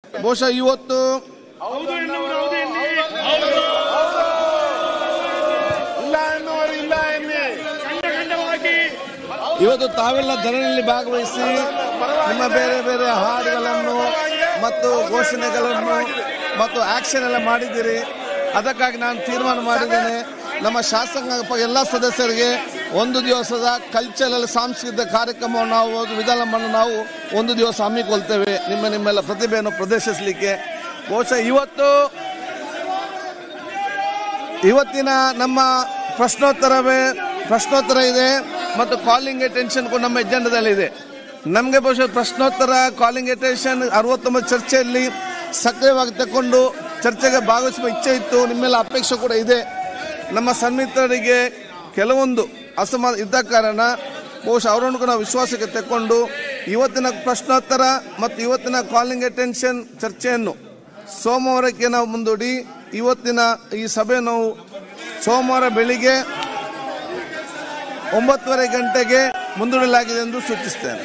ಬಹುಶಃ ಇವತ್ತು ಹೌದು ಎನ್ನುವರು ಹೌದು ಎನ್ನಿ ಇಲ್ಲ ಎನ್ನುವರು ಇಲ್ಲ ಎನ್ನಿ ಖಂಡ ಖಂಡವಾಗಿ ಇವತ್ತು ತಾವೆಲ್ಲ ಧರಣಿಯಲ್ಲಿ ಭಾಗವಹಿಸಿ ನಿಮ್ಮ ಬೇರೆ ಬೇರೆ ಹಾಡುಗಳನ್ನು ಮತ್ತು ಘೋಷಣೆಗಳನ್ನು ಮತ್ತು ಆಕ್ಷನ್ ಎಲ್ಲ ಮಾಡಿದ್ದೀರಿ ಅದಕ್ಕಾಗಿ ನಾನು ತೀರ್ಮಾನ ಮಾಡಿದ್ದೇನೆ ನಮ್ಮ ಶಾಸಕಾಂಗ ಎಲ್ಲ ಸದಸ್ಯರಿಗೆ ಒಂದು ದಿವಸದ ಕಲ್ಚರಲ್ ಸಾಂಸ್ಕೃತಿಕ ಕಾರ್ಯಕ್ರಮವನ್ನು ನಾವು ಒಂದು ವಿಧಾನವನ್ನು ನಾವು ಒಂದು ದಿವಸ ಹಮ್ಮಿಕೊಳ್ತೇವೆ ನಿಮ್ಮ ನಿಮ್ಮೆಲ್ಲ ಪ್ರತಿಭೆಯನ್ನು ಪ್ರದರ್ಶಿಸಲಿಕ್ಕೆ ಬಹುಶಃ ಇವತ್ತು ಇವತ್ತಿನ ನಮ್ಮ ಪ್ರಶ್ನೋತ್ತರವೇ ಪ್ರಶ್ನೋತ್ತರ ಇದೆ ಮತ್ತು ಕಾಲಿಂಗ್ ಅಟೆನ್ಷನ್ ಕೂಡ ನಮ್ಮ ಎಜೆಂಡದಲ್ಲಿದೆ ನಮಗೆ ಬಹುಶಃ ಪ್ರಶ್ನೋತ್ತರ ಕಾಲಿಂಗ್ ಅಟೆನ್ಷನ್ ಅರವತ್ತೊಂಬತ್ತು ಚರ್ಚೆಯಲ್ಲಿ ಸಕ್ರಿಯವಾಗಿ ತಗೊಂಡು ಚರ್ಚೆಗೆ ಭಾಗವಹಿಸುವ ಇಚ್ಛೆ ಇತ್ತು ನಿಮ್ಮೆಲ್ಲ ಅಪೇಕ್ಷೆ ಕೂಡ ಇದೆ ನಮ್ಮ ಸನ್ಮಿತ್ರರಿಗೆ ಕೆಲವೊಂದು ಅಸಮಾನ ಇದ್ದ ಕಾರಣ ಬಹುಶಃ ಅವರನ್ನು ಕೂಡ ನಾವು ವಿಶ್ವಾಸಕ್ಕೆ ತಗೊಂಡು ಇವತ್ತಿನ ಪ್ರಶ್ನೋತ್ತರ ಮತ್ತು ಇವತ್ತಿನ ಕಾಲಿಂಗ್ ಅಟೆನ್ಷನ್ ಚರ್ಚೆಯನ್ನು ಸೋಮವಾರಕ್ಕೆ ನಾವು ಮುಂದೂಡಿ ಇವತ್ತಿನ ಈ ಸಭೆ ನಾವು ಸೋಮವಾರ ಬೆಳಿಗ್ಗೆ ಒಂಬತ್ತುವರೆ ಗಂಟೆಗೆ ಮುಂದೂಡಲಾಗಿದೆ ಎಂದು ಸೂಚಿಸ್ತೇನೆ